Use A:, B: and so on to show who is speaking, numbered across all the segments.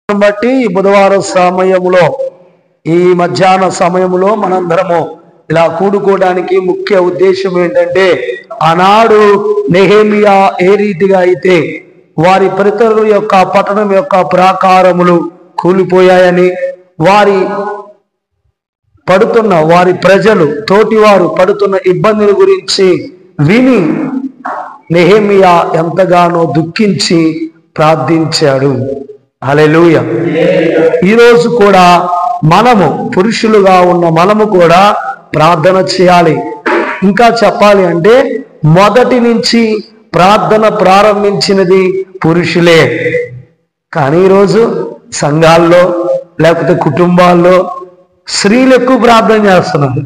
A: బట్టి ఈ బుధవారం సమయములో ఈ మధ్యాహ్న సమయములో మనందరము ఇలా కూడుకోవడానికి ముఖ్య ఉద్దేశం ఏంటంటే ఆనాడు నెహేమియా ఏ రీతిగా అయితే వారి పరితరుల యొక్క పట్టణం యొక్క ప్రాకారములు కూలిపోయాయని వారి పడుతున్న వారి ప్రజలు తోటివారు పడుతున్న ఇబ్బందుల గురించి విని నెహేమియా ఎంతగానో దుఃఖించి ప్రార్థించాడు హల్లెలూయా ఈరోజు కూడా మనము పురుషులుగా ఉన్న మనము కూడా ప్రార్థన చేయాలి ఇంకా చెప్పాలి అంటే మొదటి నుంచి ప్రార్థన ప్రారంభించినది పురుషులే కానీ ఈరోజు సంఘాల్లో లేకపోతే కుటుంబాల్లో స్త్రీలు ఎక్కువ ప్రార్థన చేస్తున్నారు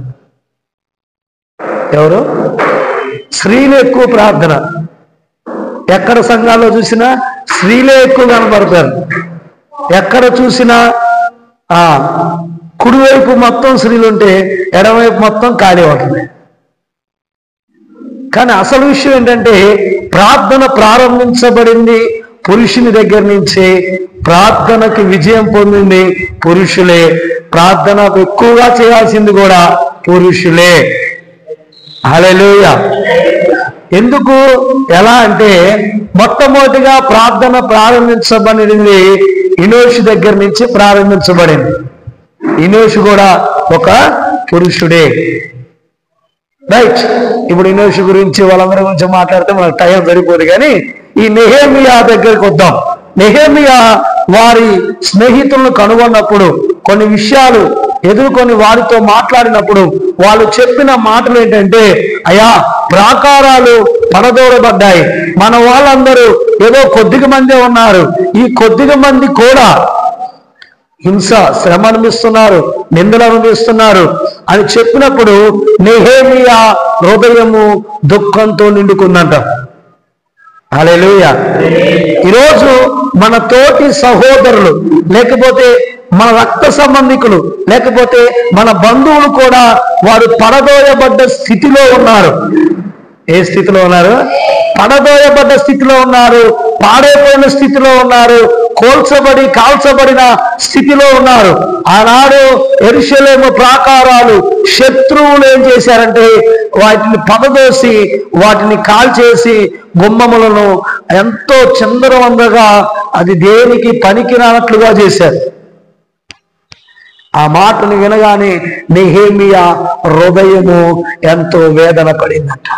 A: ఎవరు స్త్రీలు ఎక్కువ ప్రార్థన ఎక్కడ సంఘాల్లో చూసినా స్త్రీలే ఎక్కువ కనబడతారు ఎక్కడ చూసినా ఆ కుడివైపు మొత్తం స్త్రీలు ఉంటే ఎడమవైపు మొత్తం ఖాళీ అవుతుంది కానీ అసలు విషయం ఏంటంటే ప్రార్థన ప్రారంభించబడింది పురుషుని దగ్గర నుంచి ప్రార్థనకి విజయం పొందింది పురుషులే ప్రార్థన ఎక్కువగా చేయాల్సింది కూడా పురుషులే హల్లెలూయ ఎందుకు ఎలా అంటే మొట్టమొదటిగా ప్రార్థన ప్రారంభించబడింది ఇనోషి దగ్గర నుంచి ప్రారంభించబడింది ఇనోషి కూడా ఒక పురుషుడే రైట్ ఇప్పుడు ఇనోషి గురించి వాళ్ళందరి గురించి మాట్లాడితే మనకు టైం సరిపోదు కానీ ఈ నెహేమియా దగ్గరికి వద్దాం నెహేమియా వారి స్నేహితులను కనుగొన్నప్పుడు కొన్ని విషయాలు ఎదుర్కొని వారితో మాట్లాడినప్పుడు వాళ్ళు చెప్పిన మాటలు ఏంటంటే అయా ప్రాకారాలు పడదోడబడ్డాయి మన వాళ్ళందరూ ఏదో కొద్దిగా మందే ఉన్నారు ఈ కొద్దిగా మంది కూడా హింస శ్రమ అనిపిస్తున్నారు నిందలు అనిపిస్తున్నారు అని చెప్పినప్పుడు నెహేమియా హృదయము దుఃఖంతో నిండుకుందంట హల్లెలూయ ఈరోజు మన తోటి సహోదరులు లేకపోతే మన రక్త సంబంధికులు లేకపోతే మన బంధువులు కూడా వారు పడదోయబడ్డ స్థితిలో ఉన్నారు ఏ స్థితిలో ఉన్నారు పడదోయబడ్డ స్థితిలో ఉన్నారు పాడైపోయిన స్థితిలో ఉన్నారు కోల్చబడి కాల్చబడిన స్థితిలో ఉన్నారు ఆనాడు ఎరుషలేము ప్రాకారాలు శత్రువులు ఏం చేశారంటే వాటిని పడదోసి వాటిని కాల్చేసి గుమ్మములను ఎంతో చందరవందగా అది దేనికి పనికిరానట్లుగా చేశారు ఆ మాటను వినగానే నెహేమియా హృదయము ఎంతో వేదన పడిందట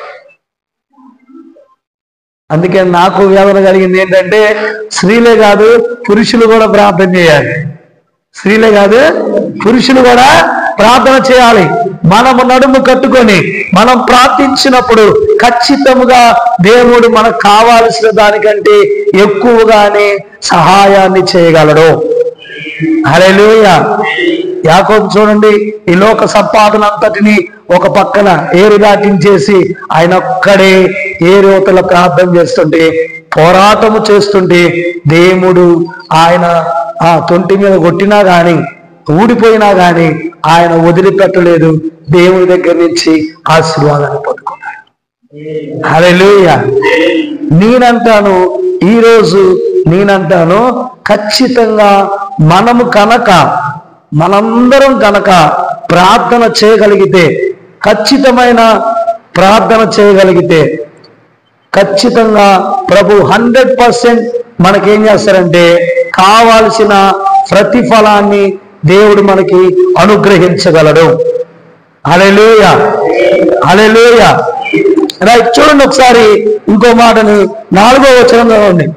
A: అందుకే నాకు వేదన కలిగింది ఏంటంటే స్త్రీలే కాదు పురుషులు కూడా ప్రార్థన చేయాలి స్త్రీలే కాదు పురుషులు కూడా ప్రార్థన చేయాలి మనము నడుము కట్టుకొని మనం ప్రార్థించినప్పుడు ఖచ్చితంగా దేవుడు మనకు కావాల్సిన దానికంటే ఎక్కువగానే సహాయాన్ని చేయగలడు హల్లెలూయా యాకోబు చూడండి ఈ లోక సంపాదన అంతటిని ఒక పక్కన ఏరు దాటించేసి ఆయన ఒక్కడే ఏరోతల ప్రార్థన చేస్తుంటే పోరాటము చేస్తుంటే దేవుడు ఆయన ఆ తొంటి మీద కొట్టినా గాని ఊడిపోయినా గాని ఆయన వదిలిపెట్టలేదు దేవుడి దగ్గర నుంచి ఆశీర్వాదాన్ని పొందుకున్నాడు హల్లెలూయ నేనంటాను ఈరోజు నేనంటాను ఖచ్చితంగా మనము కనుక మనందరం కనుక ప్రార్థన చేయగలిగితే ఖచ్చితమైన ప్రార్థన చేయగలిగితే ఖచ్చితంగా ప్రభు హండ్రెడ్ పర్సెంట్ మనకేం చేస్తారంటే కావాల్సిన ప్రతిఫలాన్ని దేవుడు మనకి అనుగ్రహించగలడు అలెలుయ అలెలుయ రైట్ చూడండి ఒకసారి ఇంకో మాటని నాలుగో వచనం చదవండి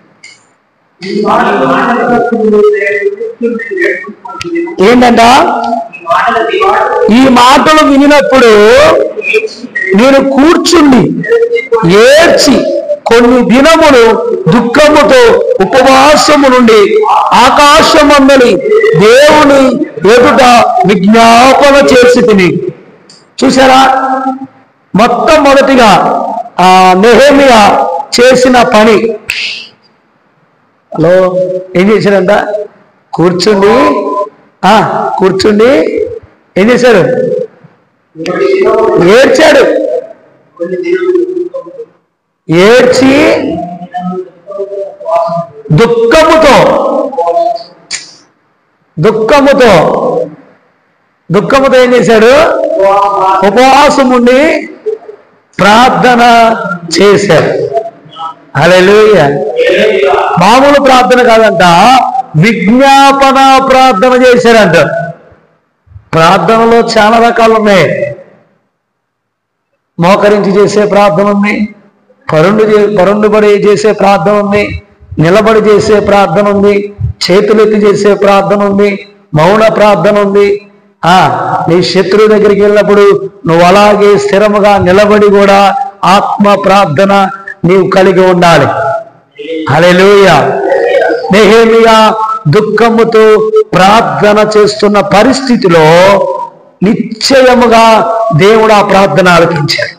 A: ఏంటంట ఈ మాటలు వినినప్పుడు నేను కూర్చుండి ఏడ్చి కొన్ని దినములు దుఃఖముతో ఉపవాసము నుండి ఆకాశమందని దేవుని ఎదుట విజ్ఞాపన చేసి తిని చూసారా మొట్టమొదటిగా ఆ నెహేమియా చేసిన పని హలో ఏం చేశాడంట కూర్చుండి ఆ కూర్చుండి ఏం చేశాడు ఏడ్చాడు ఏడ్చి దుఃఖముతో దుఃఖముతో దుఃఖముతో ఏం చేశాడు ఉపవాసం ఉండి ప్రార్థన చేశాడు హల్లెలూయ మామూలు ప్రార్థన కాదంట విజ్ఞాపన ప్రార్థన చేశాడంట ప్రార్థనలో చాలా రకాలు ఉన్నాయి మోకరించి చేసే ప్రార్థన ఉంది పరుండు చే- పరుండుబడి చేసే ప్రార్థన ఉంది నిలబడి చేసే ప్రార్థన ఉంది చేతులెత్తి చేసే ప్రార్థన ఉంది మౌన ప్రార్థన ఉంది ఆ నీ శత్రువు దగ్గరికి వెళ్ళినప్పుడు నువ్వు అలాగే స్థిరముగా నిలబడి కూడా ఆత్మ ప్రార్థన నీవు కలిగి ఉండాలి హల్లెలూయ నెహేమియా దుఃఖముతో ప్రార్థన చేస్తున్న పరిస్థితిలో నిశ్చయముగా దేవుడు ఆ ప్రార్థన ఆలకించాడు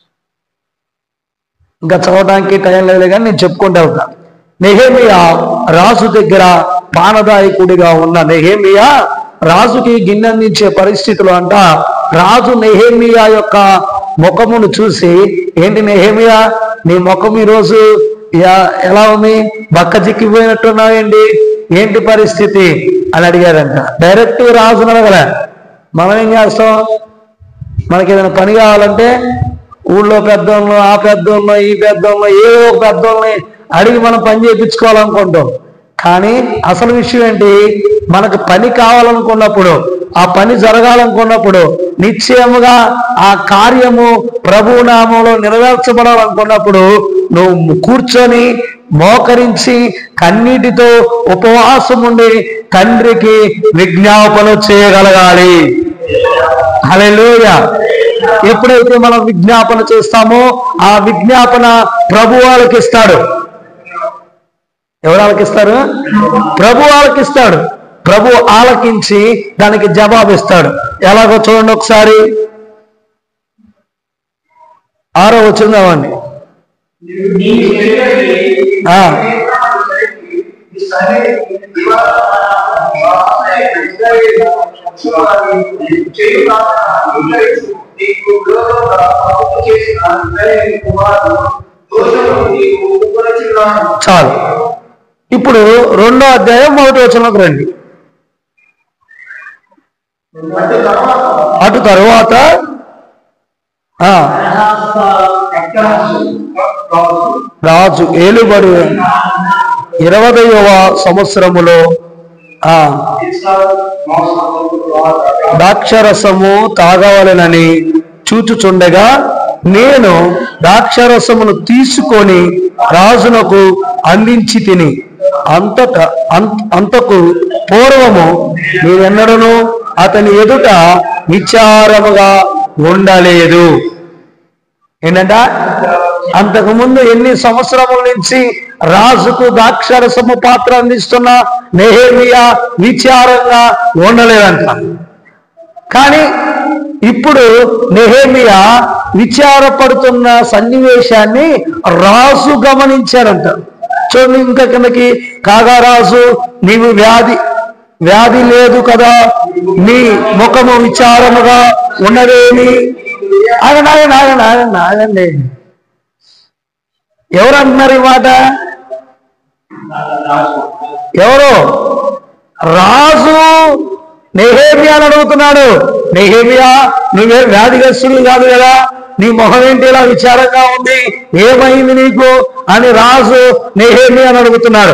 A: ఇంకా చదవడానికి టైం లేదు కానీ నేను చెప్పుకుంటా ఉంటా నెహేమియా రాజు దగ్గర పానదాయకుడిగా ఉన్న నెహేమియా రాజుకి గిన్నె అందించే పరిస్థితిలో అంట రాజు నెహేమియా యొక్క ముఖమును చూసి ఏంటి నెహేమియా నీ ముఖం ఈరోజు యా- ఎలా ఉంది బక్క చిక్కిపోయినట్టున్నావేంటి ఏంటి పరిస్థితి అని అడిగారంట డైరెక్ట్ రాజును అడగలే మనం ఏం చేస్తాం మనకి ఏదైనా పని కావాలంటే ఊళ్ళో పెద్దోళ్ళు ఆ పెద్దోళ్ళు ఈ పెద్దోళ్ళు ఏదో ఒక పెద్దోళ్ళని అడిగి మనం పని చేయించుకోవాలనుకుంటాం కానీ అసలు విషయం ఏంటి మనకు పని కావాలనుకున్నప్పుడు ఆ పని జరగాలనుకున్నప్పుడు నిశ్చయముగా ఆ కార్యము ప్రభు నామంలో నెరవేర్చబడాలనుకున్నప్పుడు నువ్వు కూర్చొని మోకరించి కన్నీటితో ఉపవాసం ఉండి తండ్రికి విజ్ఞాపన చేయగలగాలి హల్లెలూయా ఎప్పుడైతే మనం విజ్ఞాపన చేస్తామో ఆ విజ్ఞాపన ప్రభు వాళ్ళకి ఇస్తాడు ఎవరు ఆలకిస్తారు ప్రభు ఆలకిస్తాడు ప్రభు ఆలకించి దానికి జవాబు ఇస్తాడు ఎలాగో చూడండి ఒకసారి ఆరో వచ్చిందామండి
B: నీ శరీరానికి
A: ఆ.
B: నీ శరీరానికి దివాలా నీకు విరోధంగా తప్పు చేసిన ఇద్దరి కుమారుడు దోషము నీకు ఉపరచున్నాను
A: చాలు ఇప్పుడు రెండో అధ్యాయం మొదటి వచనంలోకి రండి
B: అంటే తర్వాత
A: అటు తరువాత ఆ రాజు ఏలుబడి ఇరవదవ సంవత్సరములో ఆ ద్రాక్షరసము తాగవలెనని చూచుచుండగా నేను ద్రాక్షరసమును తీసుకొని రాజునకు అందించి తిని అంతట అంత అంతకు పూర్వము నేనెన్నడను అతని ఎదుట విచారముగా ఉండలేదు ఏంటంట అంతకు ముందు ఎన్ని సంవత్సరముల నుంచి రాజుకు ద్రాక్షరసము పాత్ర అందిస్తున్న నెహేమియా విచారంగా ఉండలేదంట కానీ ఇప్పుడు నెహేమియా విచారపడుతున్న సన్నివేశాన్ని రాజు గమనించారంట చూడండి ఇంకా కిందకి కాగా రాజు నీవు వ్యాధి వ్యాధి లేదు కదా నీ ముఖము విచారముగా ఉన్నదేమి ఆగండి ఆగండి ఆగండి ఆగండి ఆగండి ఎవరు అంటున్నారు ఈ మాట ఎవరు రాజు నెహేమియాని అడుగుతున్నాడు నెహేమియా నువ్వే వ్యాధిగ్రస్తుడు కాదు కదా నీ మొహం ఏంటి ఇలా విచారంగా ఉంది ఏమైంది నీకు అని రాజు నెహేమియాని అడుగుతున్నాడు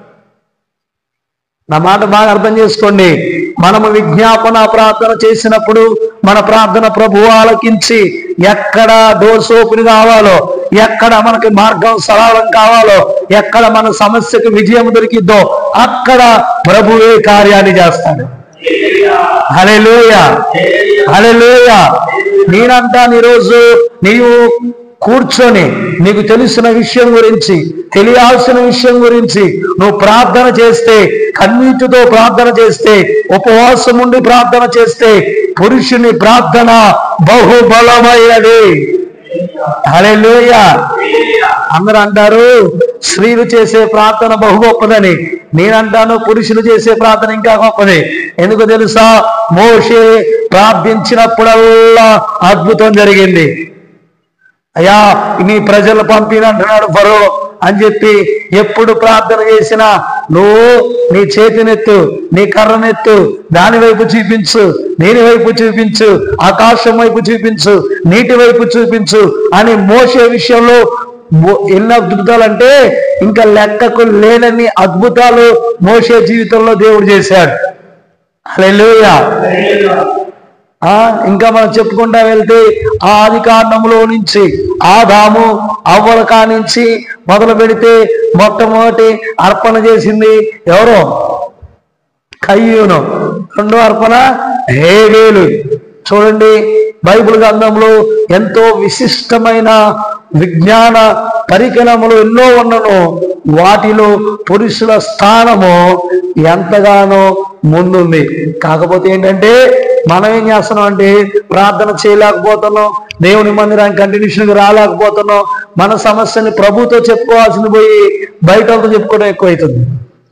A: నా మాట బాగా అర్థం చేసుకోండి మనము విజ్ఞాపన ప్రార్థన చేసినప్పుడు మన ప్రార్థన ప్రభు ఆలకించి ఎక్కడ డోర్స్ ఓపెన్ కావాలో ఎక్కడ మనకి మార్గం సరళం కావాలో ఎక్కడ మన సమస్యకు విజయం దొరికిద్దో అక్కడ ప్రభువే కార్యాన్ని చేస్తాడు హలెలూయ హలెలూయ నేనంటాను ఈరోజు నీవు కూర్చొని నీకు తెలిసిన విషయం గురించి తెలియాల్సిన విషయం గురించి నువ్వు ప్రార్థన చేస్తే కన్నీటితో ప్రార్థన చేస్తే ఉపవాసం ఉండి ప్రార్థన చేస్తే పురుషుని ప్రార్థన బహుబలమైనది హల్లెలూయ అందరూ అంటారు స్త్రీలు చేసే ప్రార్థన బహు గొప్పదని నేనంటాను పురుషులు చేసే ప్రార్థన ఇంకా గొప్పది ఎందుకు తెలుసా మోషే ప్రార్థించినప్పుడల్లా అద్భుతం జరిగింది అయ్యా నీ ప్రజలు పంపిన అంటున్నాడు ఫరో అని చెప్పి ఎప్పుడు ప్రార్థన చేసినా నువ్వు నీ చేతినెత్తు నీ కర్రనెత్తు దాని వైపు చూపించు నీని వైపు చూపించు ఆకాశం వైపు చూపించు నీటి వైపు చూపించు అని మోసే విషయంలో మో- ఎన్ని అద్భుతాలు అంటే ఇంకా లెక్కకు లేనన్ని అద్భుతాలు మోసే జీవితంలో దేవుడు చేశాడు హల్లెలూయా ఆ ఇంకా మనం చెప్పుకుంటా వెళ్తే ఆ ఆది కాండంలో నుంచి ఆదాము అవ్వల కానించి మొదలు పెడితే మొట్టమొదటి అర్పణ చేసింది ఎవరో కయ్యూను రెండో అర్పణ హేబేలు చూడండి బైబిల్ గ్రంథంలో ఎంతో విశిష్టమైన విజ్ఞాన పరికరములు ఎన్నో ఉన్నను వాటిలో పురుషుల స్థానము ఎంతగానో ముందుంది కాకపోతే ఏంటంటే మనం ఏం చేస్తున్నాం అంటే ప్రార్థన చేయలేకపోతున్నాం దేవుని మందిరానికి కంటిన్యూషన్ గా రాలేకపోతున్నాం మన సమస్యని ప్రభుతో చెప్పుకోవాల్సింది పోయి బయట వాళ్ళతో చెప్పుకోవడం ఎక్కువైతుంది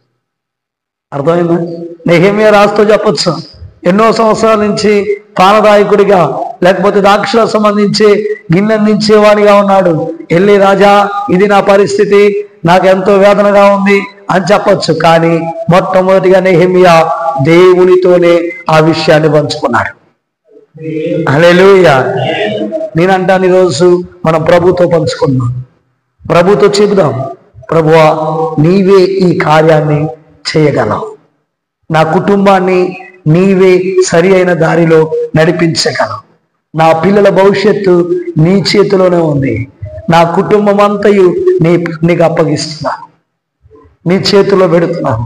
A: అర్థమైందా నెహేమియా రాస్తూ చెప్పొచ్చు ఎన్నో సంవత్సరాల నుంచి పానదాయకుడిగా లేకపోతే దాక్షల సంబంధించి గిన్నెందించేవాడిగా ఉన్నాడు వెళ్ళి రాజా ఇది నా పరిస్థితి నాకు ఎంతో వేదనగా ఉంది అని చెప్పొచ్చు కానీ మొట్టమొదటిగా నెహేమియా దేవునితోనే ఆ విషయాన్ని పంచుకున్నాడు హల్లెలూయా నేనంటాను ఈరోజు మనం ప్రభుతో పంచుకున్నాం ప్రభుతో చెబుదాం ప్రభువా నీవే ఈ కార్యాన్ని చేయగలవు నా కుటుంబాన్ని నీవే సరి అయిన దారిలో నడిపించగలవు నా పిల్లల భవిష్యత్తు నీ చేతిలోనే ఉంది నా కుటుంబం అంతయు నీ నీకు అప్పగిస్తున్నాను నీ చేతిలో పెడుతున్నాను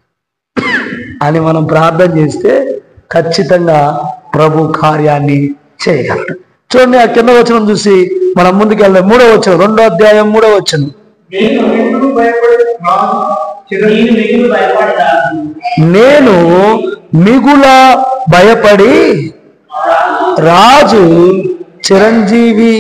A: అని మనం ప్రార్థన చేస్తే ఖచ్చితంగా ప్రభు కార్యాన్ని చేయగలడు చూడండి ఆ కింద వచనం చూసి మనం ముందుకు వెళ్దాం మూడో వచనం రెండో అధ్యాయం మూడో వచనం
B: నేను మిగులు భయపడి రాను చిరంజీవి మిగులు భయపడ్డాను
A: నేను మిగుల భయపడి రాజు చిరంజీవి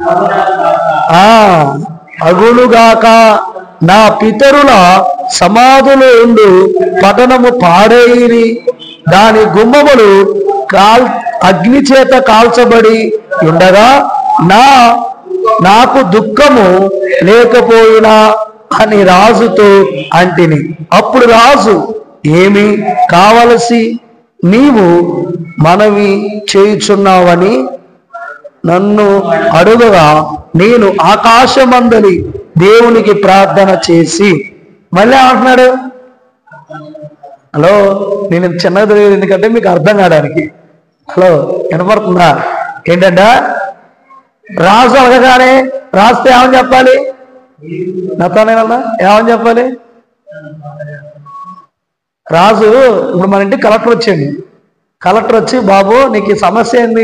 A: ఆ అగులుగాక నా పితరుల సమాధులు ఉండు పట్టణము పాడేయిరి దాని గుమ్మములు కాల్ అగ్ని చేత కాల్చబడి ఉండగా నా నాకు దుఃఖము లేకపోయినా అని రాజుతో అంటిని అప్పుడు రాజు ఏమి కావలసి నీవు మనవి చేయుచున్నావని నన్ను అడుగగా నేను ఆకాశమందలి దేవునికి ప్రార్థన చేసి మళ్ళీ అంటున్నాడు హలో నేను ఇంత చిన్నగా తెలియదు ఎందుకంటే మీకు అర్థం కావడానికి హలో వినపడుతుందా ఏంటంట రాజు అడగగానే రాస్తే ఏమని చెప్పాలి నాతోనేనన్నా ఏమని చెప్పాలి రాజు ఇప్పుడు మన ఇంటికి కలెక్టర్ వచ్చింది కలెక్టర్ వచ్చి బాబు నీకు ఈ సమస్య ఏంది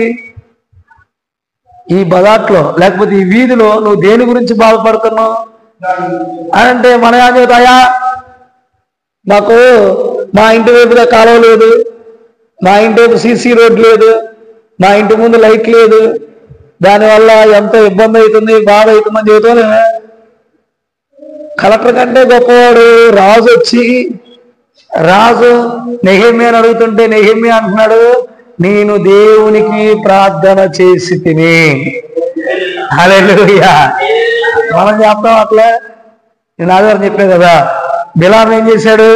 A: ఈ బజాట్లో లేకపోతే ఈ వీధిలో నువ్వు దేని గురించి బాధపడుతున్నావు అని అంటే మన ఏం చెబుతాయా నాకు మా ఇంటి వైపుగా కాలువ లేదు మా ఇంటి వైపు సీసీ రోడ్ లేదు మా ఇంటి ముందు లైట్ లేదు దానివల్ల ఎంతో ఇబ్బంది అవుతుంది బాధ అవుతుందని చెబుతాను కలెక్టర్ కంటే గొప్పవాడు రాజు వచ్చి రాజు నెహమ్మి అని అడుగుతుంటే నెహమ్మి అంటున్నాడు నేను దేవునికి ప్రార్థన చేసి తిని హల్లెలూయా మనం చెప్తాం అట్లా నేను ఆధారం చెప్పాను కదా బిలాం ఏం చేశాడు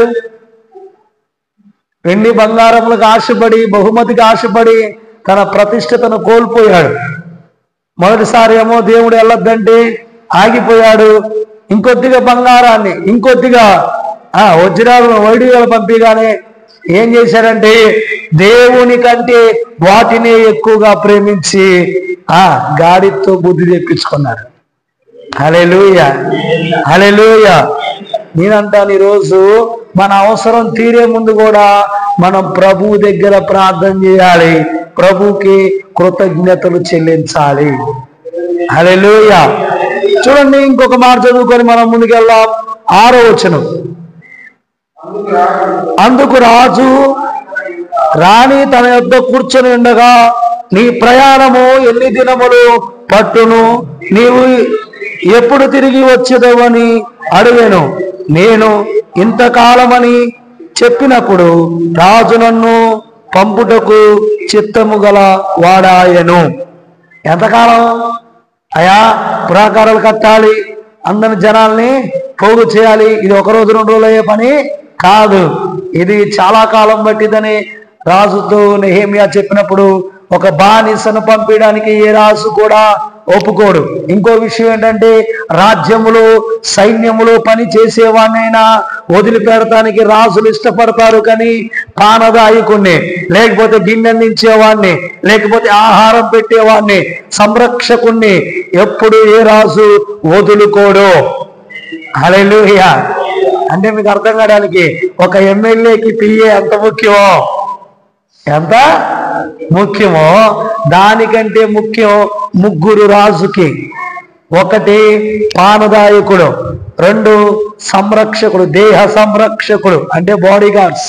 A: వెండి బంగారములకు ఆశపడి బహుమతికి ఆశపడి తన ప్రతిష్టతను కోల్పోయాడు మొదటిసారి ఏమో దేవుడు వెళ్ళొద్దంటే ఆగిపోయాడు ఇంకొద్దిగా బంగారాన్ని ఇంకొద్దిగా ఆ వజ్రాలను వైడిగా పంపిగానే ఏం చేశాడంటే దేవుని కంటే వాటినే ఎక్కువగా ప్రేమించి ఆ గాడితో బుద్ధి తెప్పించుకున్నాడు హలెలూయ హలెలూయ నేనంటాను ఈరోజు మన అవసరం తీరే ముందు కూడా మనం ప్రభు దగ్గర ప్రార్థన చేయాలి ప్రభుకి కృతజ్ఞతలు చెల్లించాలి హలెలూయ చూడండి ఇంకొక మాట చదువుకొని మనం ముందుకెళ్దాం ఆరో వచనం
B: అందుకు రాడు
A: అందుకు రాజు రాణి తన యొద్ద కూర్చొని ఉండగా నీ ప్రయాణము ఎన్ని దినములు పట్టును నీవు ఎప్పుడు తిరిగి వచ్చేదవని అడిగాను నేను ఇంతకాలమని చెప్పినప్పుడు రాజు నన్ను పంపుటకు చిత్తము గల వాడాయను ఎంతకాలం అయా పురాకారాలు కట్టాలి అందరి జనాల్ని పోగు చేయాలి ఇది ఒక రోజు రెండు రోజులు అయ్యే పని కాదు ఇది చాలా కాలం పట్టిదని రాజుతో నెహేమియా చెప్పినప్పుడు ఒక బానిసను పంపించడానికి ఏ రాజు కూడా ఒప్పుకోడు ఇంకో విషయం ఏంటంటే రాజ్యములు సైన్యములు పని చేసేవాడినైనా వదిలిపెడటానికి రాజులు ఇష్టపడతారు కానీ పానదాయకుణ్ణి లేకపోతే గిన్నెందించేవాడిని లేకపోతే ఆహారం పెట్టేవాడిని సంరక్షకుణ్ణి ఎప్పుడు ఏ రాజు వదులుకోడు హల్లెలూయా అంటే మీకు అర్థం కావడానికి ఒక ఎమ్మెల్యేకి పిఏ ఎంత ముఖ్యమో ఎంత ముఖ్యమో దానికంటే ముఖ్యం ముగ్గురు రాజుకి ఒకటి పానదాయకుడు రెండు సంరక్షకుడు దేహ సంరక్షకుడు అంటే బాడీ గార్డ్స్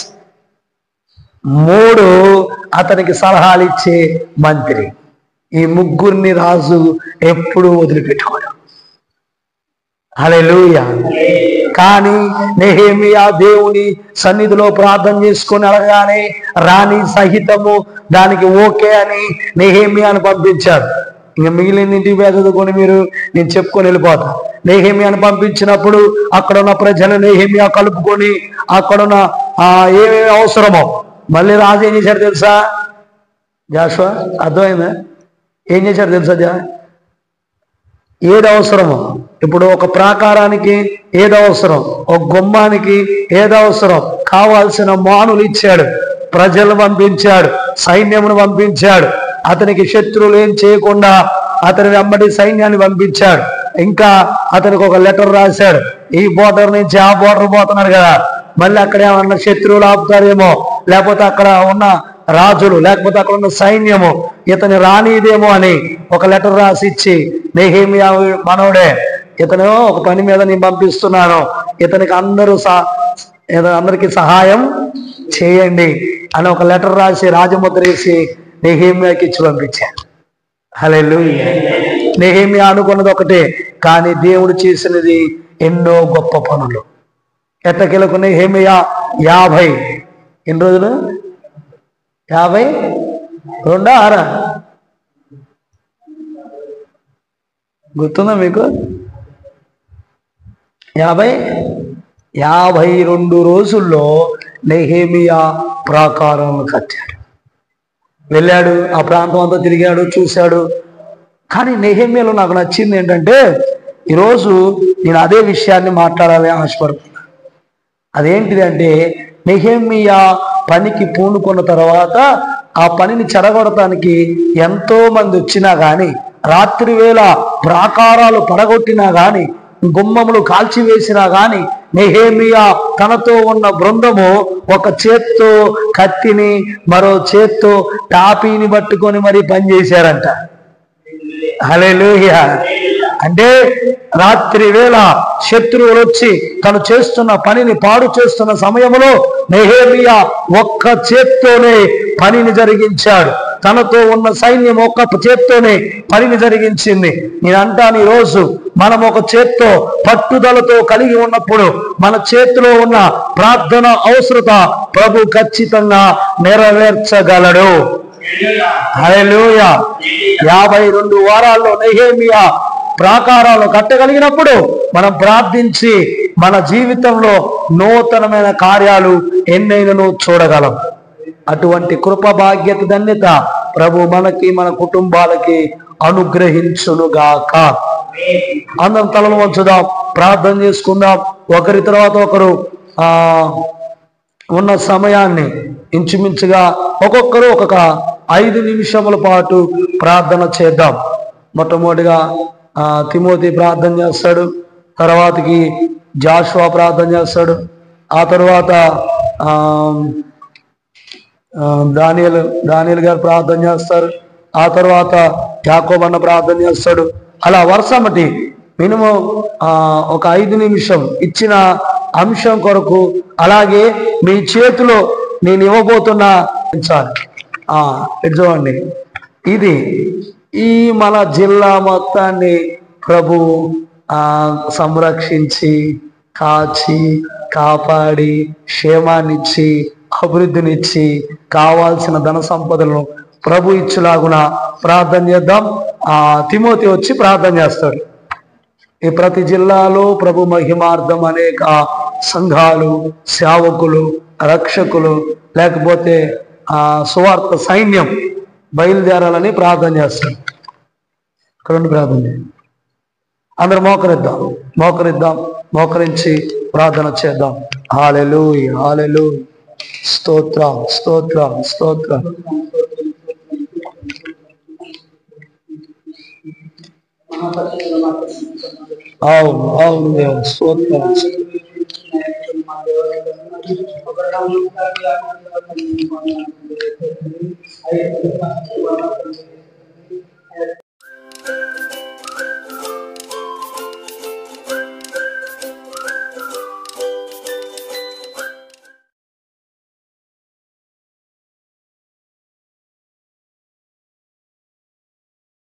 A: మూడు అతనికి సలహాలు ఇచ్చే మంత్రి ఈ ముగ్గురిని రాజు ఎప్పుడూ వదిలిపెట్టుకోడు హల్లెలూయా కానీ నెహేమియా దేవుని సన్నిధిలో ప్రార్థన చేసుకొని అడగానే రాణి సహితము దానికి ఓకే అని నెహేమియాను పంపించాడు ఇంకా మిగిలిన ఇంటికి చదువుకొని మీరు నేను చెప్పుకొని వెళ్ళిపోతా నెహేమియాను పంపించినప్పుడు అక్కడ ఉన్న ప్రజలు నెహేమియా కలుపుకొని అక్కడున్న ఆ ఏమేమి అవసరమో మళ్ళీ రాజు ఏం చేశాడు తెలుసా జాషువా అర్థమైందా ఏం చేశాడు తెలుసా జా ఏది అవసరమో ఇప్పుడు ఒక ప్రాకారానికి ఏది అవసరం ఒక గుమ్మానికి ఏది అవసరం కావాల్సిన మానులు ఇచ్చాడు ప్రజలు పంపించాడు సైన్యమును పంపించాడు అతనికి శత్రువులు ఏం చేయకుండా అతని వెంబడి సైన్యాన్ని పంపించాడు ఇంకా అతనికి ఒక లెటర్ రాశాడు ఈ బోర్డర్ నుంచి ఆ బోర్డర్ పోతున్నాడు కదా మళ్ళీ అక్కడ ఏమన్నా శత్రువులు ఆపుతారేమో లేకపోతే అక్కడ ఉన్న రాజులు లేకపోతే అక్కడ ఉన్న సైన్యము ఇతని రానిదేమో అని ఒక లెటర్ రాసి ఇచ్చి నెహేమియా మనవడే ఇతను ఒక పని మీద నేను పంపిస్తున్నాను ఇతనికి అందరూ సహ ఇతను అందరికి సహాయం చేయండి అని ఒక లెటర్ రాసి రాజముద్ర వేసి నెహేమియాకి ఇచ్చి పంపించాను హలే నెహేమియా అనుకున్నది ఒకటే కానీ దేవుడు చేసినది ఎన్నో గొప్ప పనులు ఎట్టకెలకు నెహేమియా యాభై ఎన్ని రోజులు యాభై రెండా ఆరా గుర్తుందా మీకు యాభై యాభై రెండు రోజుల్లో నెహేమియా ప్రాకారం కట్టాడు వెళ్ళాడు ఆ ప్రాంతం అంతా తిరిగాడు చూశాడు కానీ నెహేమియాలో నాకు నచ్చింది ఏంటంటే ఈరోజు నేను అదే విషయాన్ని మాట్లాడాలని ఆశపడుతున్నాను అదేంటిది అంటే నెహేమియా పనికి పూనుకున్న తర్వాత ఆ పనిని చెడగొడటానికి ఎంతో మంది వచ్చినా గాని రాత్రి వేళ ప్రాకారాలు పడగొట్టినా గాని గుమ్మములు కాల్చివేసినా గాని నెహేమియా తనతో ఉన్న బృందము ఒక చేత్తో కత్తిని మరో చేత్తో టాపీని పట్టుకొని మరి పనిచేశారంట హల్లెలూయా అంటే రాత్రి వేళ శత్రువులు వచ్చి తను చేస్తున్న పనిని పాడు చేస్తున్న సమయంలో నెహేమియా ఒక్క చేత్తోనే పనిని జరిగించాడు తనతో ఉన్న సైన్యం ఒక్క చేత్తోనే పనిని జరిగించింది నేను అంటాను ఈ రోజు మనం ఒక చేత్తో పట్టుదలతో కలిగి ఉన్నప్పుడు మన చేతిలో ఉన్న ప్రార్థన అవసరత ప్రభు ఖచ్చితంగా నెరవేర్చగలడు హల్లెలూయా యాభై రెండు వారాల్లో నెహేమియా ప్రాకారాలు కట్టగలిగినప్పుడు మనం ప్రార్థించి మన జీవితంలో నూతనమైన కార్యాలు ఎన్నైనను చూడగలం అటువంటి కృప బాధ్యత ధన్యత ప్రభు మనకి మన కుటుంబాలకి అనుగ్రహించునుగాక అందరం తలలు వంచుదాం ప్రార్థన చేసుకుందాం ఒకరి తర్వాత ఒకరు ఆ ఉన్న సమయాన్ని ఇంచుమించుగా ఒక్కొక్కరు ఒక్కొక్క ఐదు నిమిషముల పాటు ప్రార్థన చేద్దాం మొట్టమొదటిగా ఆ, తిమోతి ప్రార్థన చేస్తాడు తర్వాతకి జాషువా ప్రార్థన చేస్తాడు ఆ తర్వాత ఆ, ఆ, దానియలు దానియలు గారు ప్రార్థన చేస్తారు ఆ తర్వాత యాకోబ్ అన్న ప్రార్థన చేస్తాడు అలా వరుసమటి మినిమం ఆ, ఒక ఐదు నిమిషం ఇచ్చిన అంశం కొరకు అలాగే మీ చేతిలో నేను ఇవ్వబోతున్న చాలు. ఆ ఇటు చూడండి ఇది ఈ మన జిల్లా మొత్తాన్ని ప్రభు ఆ సంరక్షించి కాచి కాపాడి క్షేమాన్నిచ్చి అభివృద్ధినిచ్చి కావాల్సిన ధన సంపదలను ప్రభు ఇచ్చులాగున ప్రార్థన చేద్దాం ఆ తిమోతి వచ్చి ప్రార్థన చేస్తాడు ఈ ప్రతి జిల్లాలో ప్రభు మహిమార్థం అనేక సంఘాలు సేవకులు రక్షకులు లేకపోతే ఆ సువార్త సైన్యం బయలుదేరాలని ప్రార్థన చేస్తాడు ఇక్కడ నుండి ప్రార్థన చేయండి అందరు మోకరిద్దాం మోకరిద్దాం మోకరించి ప్రార్థన చేద్దాం హాలెలు హాలెలు స్తోత్రం స్తోత్రం స్తోత్రం అవును అవును దేవుడు స్తోత్రం
B: ఒకరు